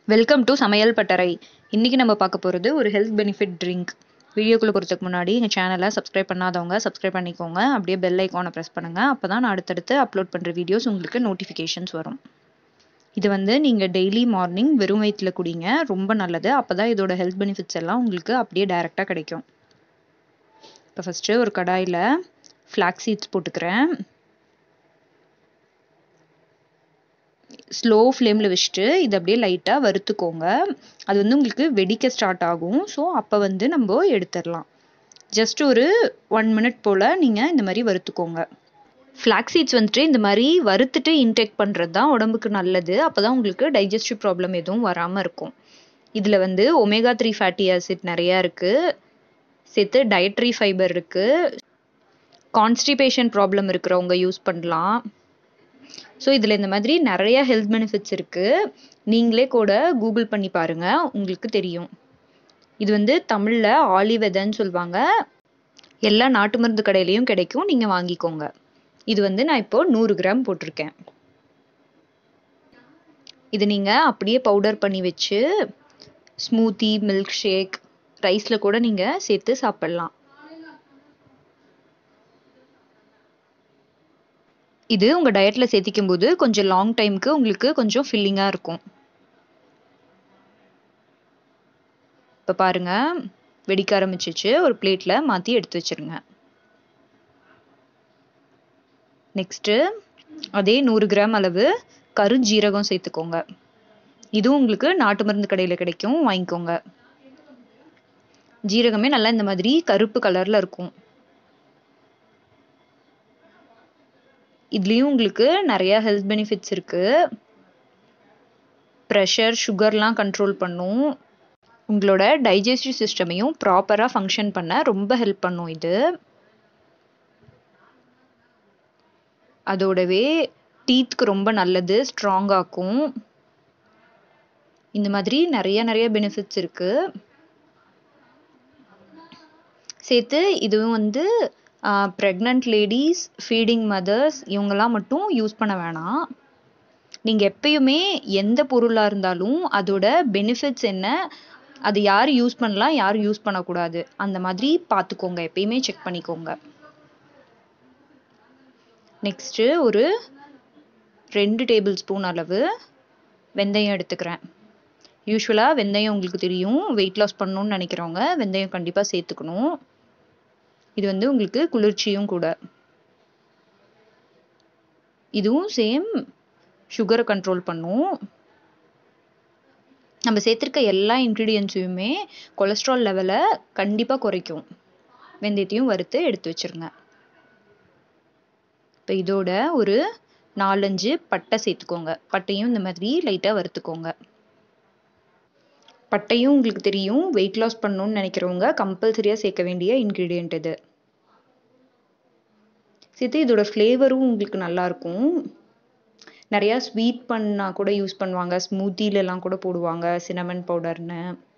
welcome to சமையல் பட்டறை இன்றைக்கி நம்ம பார்க்க போகிறது ஒரு ஹெல்த் பெனிஃபிட் ட்ரிங்க் வீடியோக்குள்ளே போகிறதுக்கு முன்னாடி எங்கள் சேனலை சப்ஸ்கிரைப் பண்ணாதவங்க சப்ஸ்கிரைப் பண்ணிக்கோங்க அப்படியே பெல் ஐக்கானை ப்ரெஸ் பண்ணுங்கள் அப்போ தான் நான் அடுத்தடுத்து அப்லோட் பண்ணுற வீடியோஸ் உங்களுக்கு நோட்டிஃபிகேஷன்ஸ் வரும் இது வந்து நீங்கள் டெய்லி மார்னிங் வெறும் வயிற்றில் குடிங்க ரொம்ப நல்லது அப்போ தான் இதோட ஹெல்த் பெனிஃபிட்ஸ் எல்லாம் உங்களுக்கு அப்படியே டைரெக்டாக கிடைக்கும் இப்போ ஃபஸ்ட்டு ஒரு கடாயில் ஃப்ளாக் சீட்ஸ் போட்டுக்கிறேன் ஸ்லோ ஃப்ளேமில் வச்சுட்டு இது அப்படியே லைட்டாக வறுத்துக்கோங்க அது வந்து உங்களுக்கு வெடிக்க ஸ்டார்ட் ஆகும் ஸோ அப்போ வந்து நம்ம எடுத்துடலாம் ஜஸ்ட் ஒரு ஒன் மினிட் போல் நீங்கள் இந்த மாதிரி வறுத்துக்கோங்க ஃப்ளாக் சீட்ஸ் வந்துட்டு இந்த மாதிரி வறுத்துட்டு இன்டேக் பண்ணுறது தான் உடம்புக்கு நல்லது அப்போ தான் உங்களுக்கு டைஜஸ்டிவ் ப்ராப்ளம் எதுவும் வராமல் இருக்கும் இதில் வந்து ஒமேகா த்ரீ ஃபேட்டி ஆசிட் நிறையா இருக்குது சேர்த்து டயட்ரி ஃபைபர் இருக்குது கான்ஸ்டிபேஷன் ப்ராப்ளம் இருக்கிறவங்க யூஸ் பண்ணலாம் ஸோ இதில் இந்த மாதிரி நிறைய ஹெல்த் பெனிஃபிட்ஸ் இருக்குது நீங்களே கூட கூகுள் பண்ணி பாருங்கள் உங்களுக்கு தெரியும் இது வந்து தமிழில் ஆலிவெதன்னு சொல்லுவாங்க எல்லா நாட்டு மருந்து கடையிலையும் கிடைக்கும் நீங்கள் வாங்கிக்கோங்க இது வந்து நான் இப்போது நூறு கிராம் போட்டிருக்கேன் இது நீங்கள் அப்படியே பவுடர் பண்ணி வச்சு ஸ்மூத்தி மில்க் ஷேக் ரைஸில் கூட நீங்கள் சேர்த்து சாப்பிட்லாம் இது உங்கள் டயட்டில் சேர்த்திக்கும் போது கொஞ்சம் லாங் டைமுக்கு உங்களுக்கு கொஞ்சம் ஃபில்லிங்காக இருக்கும் இப்போ பாருங்கள் வெடிக்க ஆரம்பிச்சிச்சு ஒரு பிளேட்டில் மாற்றி எடுத்து வச்சுருங்க நெக்ஸ்ட்டு அதே நூறு கிராம் அளவு கருஞ்சீரகம் சேர்த்துக்கோங்க இதுவும் உங்களுக்கு நாட்டு மருந்து கடையில் கிடைக்கும் வாங்கிக்கோங்க ஜீரகமே நல்லா இந்த மாதிரி கருப்பு கலரில் இருக்கும் இதுலேயும் உங்களுக்கு நிறையா ஹெல்த் பெனிஃபிட்ஸ் இருக்குது ப்ரெஷர் சுகர்லாம் கண்ட்ரோல் பண்ணும் உங்களோட டைஜஸ்டிவ் சிஸ்டமையும் ப்ராப்பராக ஃபங்க்ஷன் பண்ண ரொம்ப ஹெல்ப் பண்ணும் இது அதோடவே டீத்துக்கு ரொம்ப நல்லது ஸ்ட்ராங்காக்கும் இந்த மாதிரி நிறைய நிறைய பெனிஃபிட்ஸ் இருக்குது சேர்த்து இதுவும் வந்து ப்ரெக்னென்ட் லேடிஸ் ஃபீடிங் மதர்ஸ் இவங்கெல்லாம் மட்டும் யூஸ் பண்ண வேணாம் நீங்கள் எப்பயுமே எந்த பொருளாக இருந்தாலும் அதோட பெனிஃபிட்ஸ் என்ன அது யார் யூஸ் பண்ணலாம் யார் யூஸ் பண்ணக்கூடாது அந்த மாதிரி பார்த்துக்கோங்க எப்பயுமே செக் பண்ணிக்கோங்க நெக்ஸ்ட்டு ஒரு ரெண்டு டேபிள் ஸ்பூன் அளவு வெந்தயம் எடுத்துக்கிறேன் யூஸ்வலாக வெந்தயம் உங்களுக்கு தெரியும் வெயிட் லாஸ் பண்ணணும்னு நினைக்கிறவங்க வெந்தயம் கண்டிப்பாக சேர்த்துக்கணும் இது வந்து உங்களுக்கு குளிர்ச்சியும் கூட இதுவும் சேம் சுகரை கண்ட்ரோல் பண்ணும் நம்ம சேர்த்துருக்க எல்லா இன்க்ரீடியன்ஸையுமே கொலஸ்ட்ரால் லெவலை கண்டிப்பாக குறைக்கும் வெந்தயத்தையும் வறுத்து எடுத்து வச்சுருங்க இப்போ இதோட ஒரு நாலஞ்சு பட்டை சேர்த்துக்கோங்க பட்டையும் இந்த மாதிரி லைட்டாக வறுத்துக்கோங்க பட்டையும் உங்களுக்கு தெரியும் வெயிட் லாஸ் பண்ணணும்னு நினைக்கிறவங்க கம்பல்சரியாக சேர்க்க வேண்டிய இன்க்ரீடியண்ட் இது சேர்த்து இதோட ஃப்ளேவரும் உங்களுக்கு நல்லாயிருக்கும் நிறையா ஸ்வீட் பண்ணால் கூட யூஸ் பண்ணுவாங்க ஸ்மூத்திலெலாம் கூட போடுவாங்க சினமன் பவுடர்னு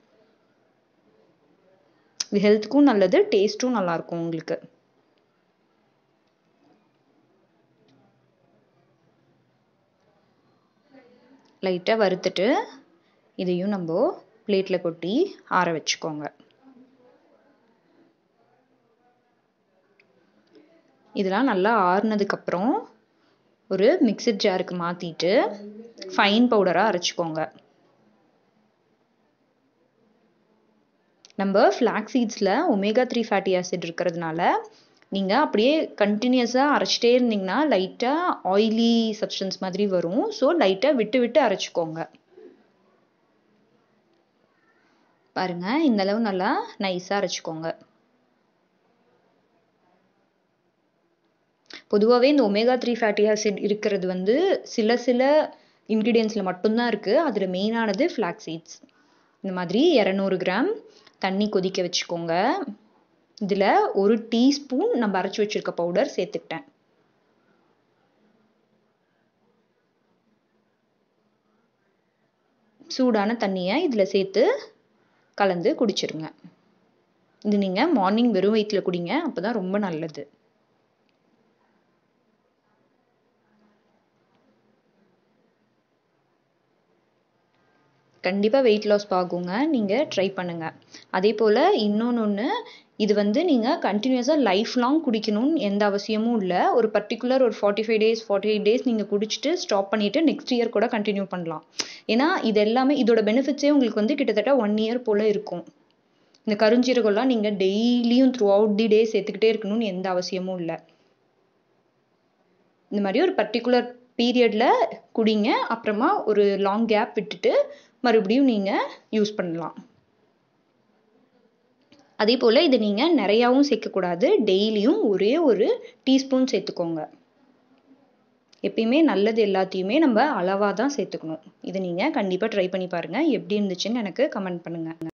இது ஹெல்த்துக்கும் நல்லது டேஸ்ட்டும் நல்லாயிருக்கும் உங்களுக்கு லைட்டாக வறுத்துட்டு இதையும் நம்ம பிளேட்டில் கொட்டி ஆற வச்சுக்கோங்க இதெல்லாம் நல்லா ஆறுனதுக்கப்புறம் ஒரு மிக்சட் ஜாருக்கு மாற்றிட்டு ஃபைன் பவுடராக அரைச்சிக்கோங்க நம்ம ஃப்ளாக் சீட்ஸில் ஒமேகா த்ரீ ஃபேட்டி ஆசிட் இருக்கிறதுனால நீங்கள் அப்படியே கண்டினியூஸாக அரைச்சிட்டே இருந்தீங்கன்னா லைட்டாக ஆயிலி சப்ஸ்டன்ஸ் மாதிரி வரும் ஸோ லைட்டாக விட்டு விட்டு அரைச்சிக்கோங்க பாருங்கள் இந்த அளவு நல்லா நைஸாக அரைச்சிக்கோங்க பொதுவாகவே இந்த ஒமேகா த்ரீ ஃபேட்டி ஆசிட் இருக்கிறது வந்து சில சில இன்க்ரீடியன்ஸில் மட்டும்தான் இருக்குது அதில் மெயினானது ஃப்ளாக் சீட்ஸ் இந்த மாதிரி இரநூறு கிராம் தண்ணி கொதிக்க வச்சுக்கோங்க இதில் ஒரு டீஸ்பூன் நம்ம அரைச்சி வச்சுருக்க பவுடர் சேர்த்துக்கிட்டேன் சூடான தண்ணியை இதில் சேர்த்து கலந்து குடிச்சிருங்க இது நீங்கள் மார்னிங் வெறும் வயிற்றில் குடிங்க அப்போ தான் ரொம்ப நல்லது கண்டிப்பாக வெயிட் லாஸ் ஆகுங்க நீங்கள் ட்ரை பண்ணுங்கள் அதே போல் இன்னொன்று ஒன்று இது வந்து நீங்கள் கண்டினியூஸாக லைஃப் லாங் குடிக்கணும்னு எந்த அவசியமும் இல்லை ஒரு பர்டிகுலர் ஒரு forty five days forty eight days நீங்கள் குடிச்சிட்டு ஸ்டாப் பண்ணிவிட்டு நெக்ஸ்ட் இயர் கூட கண்டினியூ பண்ணலாம் ஏன்னா இது எல்லாமே இதோட பெனிஃபிட்ஸே உங்களுக்கு வந்து கிட்டத்தட்ட ஒன் இயர் போல் இருக்கும் இந்த கருஞ்சீரகம்லாம் நீங்கள் டெய்லியும் த்ரூ அவுட் தி டே சேர்த்துக்கிட்டே இருக்கணும்னு எந்த அவசியமும் இல்லை இந்த மாதிரி ஒரு பர்டிகுலர் பீரியடில் குடிங்க அப்புறமா ஒரு லாங் கேப் விட்டுட்டு மறுபடியும் நீங்கள் யூஸ் பண்ணலாம் அதே போல் இதை நீங்கள் நிறையாவும் சேர்க்கக்கூடாது டெய்லியும் ஒரே ஒரு டீஸ்பூன் சேர்த்துக்கோங்க எப்பயுமே நல்லது எல்லாத்தையுமே நம்ம அளவாக தான் சேர்த்துக்கணும் இதை நீங்கள் கண்டிப்பாக ட்ரை பண்ணி பாருங்கள் எப்படி இருந்துச்சுன்னு எனக்கு கமெண்ட் பண்ணுங்கள்